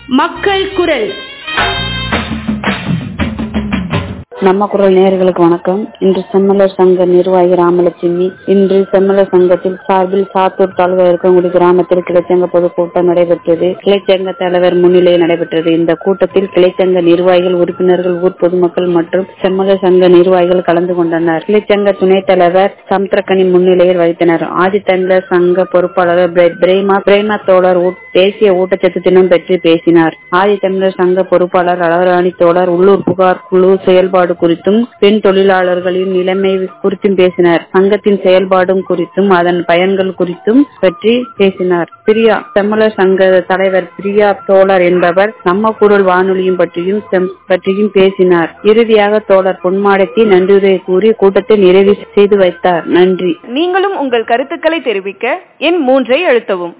மக்கள் குரல் நம்ம குரல் நேயர்களுக்கு வணக்கம் இன்று செம்மலர் சங்க நிர்வாகி ராமலட்சுமி இன்று செம்மலர் சங்கத்தில் சார்பில் சாத்தூர் தாலுகா இருக்கங்குடி கிராமத்தில் கிளைச்சங்க பொதுக்கூட்டம் நடைபெற்றது கிளைச்சங்க தலைவர் முன்னிலையில் நடைபெற்றது இந்த கூட்டத்தில் கிளைச்சங்க நிர்வாகிகள் உறுப்பினர்கள் ஊர் பொதுமக்கள் மற்றும் செம்மலர் சங்க நிர்வாகிகள் கலந்து கொண்டனர் கிளைச்சங்க துணைத் தலைவர் சமுத்திரக்கனி முன்னிலையில் வைத்தனர் ஆதித்தமிழர் சங்க பொறுப்பாளர் பிர- பிரேமா பிரேமா தோழர் ஊ- தேசிய ஊட்டச்சத்து தினம் பற்றி பேசினார் ஆதித்தமிழர் சங்க பொறுப்பாளர் அழகராணி தோழர் உள்ளூர் புகார் குழு செயல்பாடு குறித்தும் பெண் தொழிலாளர்களின் நிலைமை குறித்தும் பேசினார் சங்கத்தின் செயல்பாடும் குறித்தும் அதன் பயன்கள் குறித்தும் பற்றி பேசினார் பிரியா செம்மலர் சங்க தலைவர் பிரியா தோழர் என்பவர் நம்ம குரல் வானொலியும் பற்றியும் செம்- பற்றியும் பேசினார் இறுதியாக தோழர் பொன்மாடத்தி நன்றியுரை கூறி கூட்டத்தை நிறைவு செய்து வைத்தார் நன்றி நீங்களும் உங்கள் கருத்துக்களை தெரிவிக்க எண் மூன்றை அழுத்தவும்